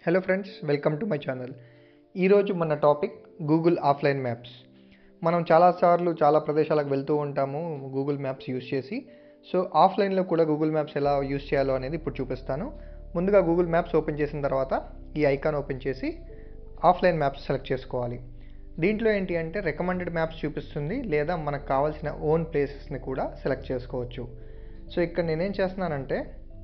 hello friends welcome to my channel ఈరోజు మన topic Google offline maps మనం చాలాసార్లు చాలా ప్రదేశాలకు వెళ్తూ ఉంటాము గూగుల్ మ్యాప్స్ యూస్ చేసి సో ఆఫ్లైన్లో కూడా గూగుల్ మ్యాప్స్ ఎలా యూస్ చేయాలో అనేది ఇప్పుడు చూపిస్తాను ముందుగా గూగుల్ మ్యాప్స్ ఓపెన్ చేసిన తర్వాత ఈ ఐకాన్ ఓపెన్ చేసి ఆఫ్లైన్ మ్యాప్స్ సెలెక్ట్ చేసుకోవాలి దీంట్లో ఏంటి అంటే రికమెండెడ్ మ్యాప్స్ చూపిస్తుంది లేదా మనకు కావాల్సిన ఓన్ ప్లేసెస్ని కూడా సెలెక్ట్ చేసుకోవచ్చు సో ఇక్కడ నేనేం చేస్తున్నానంటే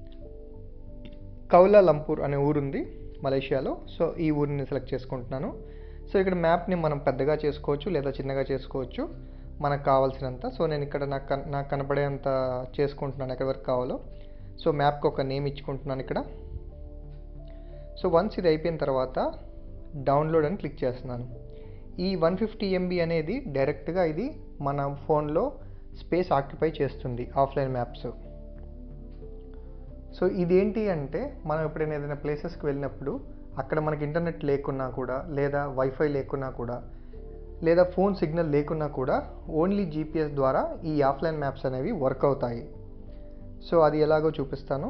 కౌలా లంపూర్ అనే ఊరుంది మలేషియాలో సో ఈ ఊరిని సెలెక్ట్ చేసుకుంటున్నాను సో ఇక్కడ మ్యాప్ని మనం పెద్దగా చేసుకోవచ్చు లేదా చిన్నగా చేసుకోవచ్చు మనకు కావాల్సినంత సో నేను ఇక్కడ నాకు కన్- నాకు కనపడేంత చేసుకుంటున్నాను ఎక్కడి వరకు కావాలో సో మ్యాప్కి ఒక నేమ్ ఇచ్చుకుంటున్నాను ఇక్కడ సో వన్స్ ఇది అయిపోయిన తర్వాత డౌన్లోడ్ అని క్లిక్ చేస్తున్నాను ఈ వన్ ఫిఫ్టీ ఎంబీ అనేది డైరెక్ట్గా ఇది మన ఫోన్లో స్పేస్ ఆక్యుపై చేస్తుంది ఆఫ్లైన్ మ్యాప్స్ సో ఇదేంటి అంటే మనం ఎప్పుడైనా ఏదైనా ప్లేసెస్కి వెళ్ళినప్పుడు అక్కడ మనకి ఇంటర్నెట్ లేకున్నా కూడా లేదా వైఫై లేకున్నా కూడా లేదా ఫోన్ సిగ్నల్ లేకున్నా కూడా ఓన్లీ జీపీఎస్ ద్వారా ఈ ఆఫ్లైన్ మ్యాప్స్ అనేవి వర్క్ అవుతాయి సో అది ఎలాగో చూపిస్తాను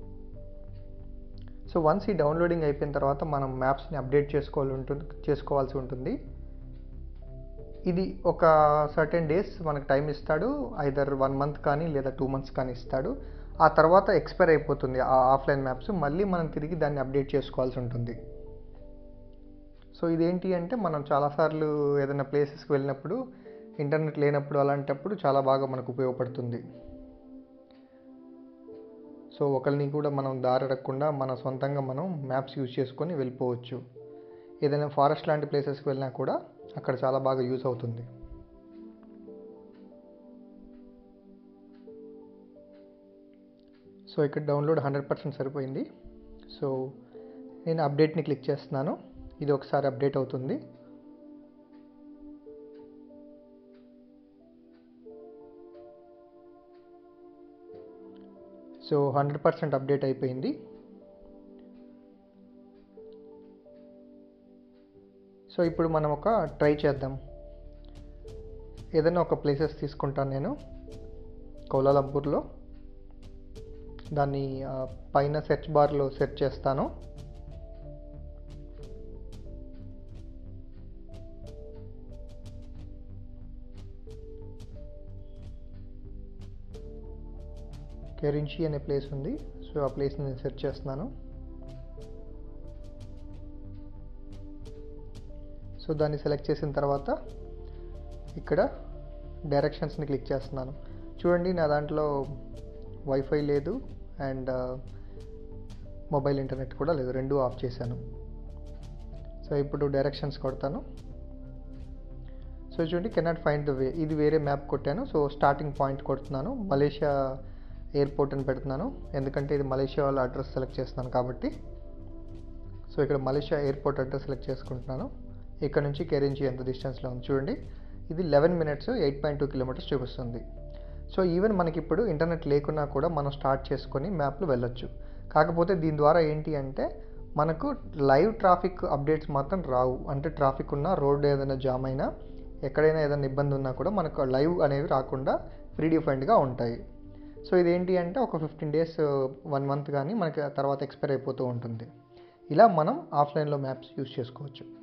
సో వన్స్ ఈ డౌన్లోడింగ్ అయిపోయిన తర్వాత మనం మ్యాప్స్ని అప్డేట్ చేసుకోవాలి ఉంటుంది చేసుకోవాల్సి ఉంటుంది ఇది ఒక సర్టెన్ డేస్ మనకు టైం ఇస్తాడు ఐదర్ వన్ మంత్ కానీ లేదా టూ మంత్స్ కానీ ఇస్తాడు ఆ తర్వాత ఎక్స్పైర్ అయిపోతుంది ఆ ఆఫ్లైన్ మ్యాప్స్ మళ్ళీ మనం తిరిగి దాన్ని అప్డేట్ చేసుకోవాల్సి ఉంటుంది సో ఇదేంటి అంటే మనం చాలాసార్లు ఏదైనా ప్లేసెస్కి వెళ్ళినప్పుడు ఇంటర్నెట్ లేనప్పుడు అలాంటప్పుడు చాలా బాగా మనకు ఉపయోగపడుతుంది సో ఒకరిని కూడా మనం దారి అడగకుండా మన సొంతంగా మనం మ్యాప్స్ యూజ్ చేసుకొని వెళ్ళిపోవచ్చు ఏదైనా ఫారెస్ట్ లాంటి ప్లేసెస్కి వెళ్ళినా కూడా అక్కడ చాలా బాగా యూజ్ అవుతుంది సో ఇక్కడ డౌన్లోడ్ హండ్రెడ్ పర్సెంట్ సరిపోయింది సో నేను అప్డేట్ని క్లిక్ చేస్తున్నాను ఇది ఒకసారి అప్డేట్ అవుతుంది సో హండ్రెడ్ పర్సెంట్ అప్డేట్ అయిపోయింది సో ఇప్పుడు మనం ఒక ట్రై చేద్దాం ఏదైనా ఒక ప్లేసెస్ తీసుకుంటాను నేను కౌలాలంపూర్లో దాన్ని ఆ, పైన సెర్చ్ బార్లో సెర్చ్ చేస్తాను కెరించి అనే ప్లేస్ ఉంది సో ఆ ప్లేస్ని నేను సెర్చ్ చేస్తున్నాను సో దాన్ని సెలెక్ట్ చేసిన తర్వాత ఇక్కడ డైరెక్షన్స్ని క్లిక్ చేస్తున్నాను చూడండి నా దాంట్లో వైఫై లేదు అండ్ మొబైల్ ఇంటర్నెట్ కూడా లేదు రెండు ఆఫ్ చేశాను సో ఇప్పుడు డైరెక్షన్స్ కొడతాను సో చూడండి కెనాట్ ఫైండ్ ద వే ఇది వేరే మ్యాప్ కొట్టాను సో స్టార్టింగ్ పాయింట్ కొడుతున్నాను మలేషియా ఎయిర్పోర్ట్ అని పెడుతున్నాను ఎందుకంటే ఇది మలేషియా వాళ్ళ అడ్రస్ సెలెక్ట్ చేస్తున్నాను కాబట్టి సో ఇక్కడ మలేషియా ఎయిర్పోర్ట్ అడ్రస్ సెలెక్ట్ చేసుకుంటున్నాను ఇక్కడ నుంచి కెరించి ఎంత డిస్టెన్స్లో ఉంది చూడండి ఇది eleven minutes eight point two kilometres చూపిస్తుంది సో ఈవెన్ మనకి ఇప్పుడు ఇంటర్నెట్ లేకున్నా కూడా మనం స్టార్ట్ చేసుకొని మ్యాప్లు వెళ్ళొచ్చు కాకపోతే దీని ద్వారా ఏంటి అంటే మనకు లైవ్ ట్రాఫిక్ అప్డేట్స్ మాత్రం రావు అంటే ట్రాఫిక్ ఉన్నా రోడ్ ఏదైనా జామ్ అయినా ఎక్కడైనా ఏదైనా ఇబ్బంది ఉన్నా కూడా మనకు లైవ్ అనేవి రాకుండా ప్రీడిఫైన్డ్గా ఉంటాయి సో ఇదేంటి అంటే ఒక ఫిఫ్టీన్ డేస్ వన్ మంత్ కానీ మనకి ఆ తర్వాత ఎక్స్పైర్ అయిపోతూ ఉంటుంది ఇలా మనం ఆఫ్లైన్లో మ్యాప్స్ యూస్ చేసుకోవచ్చు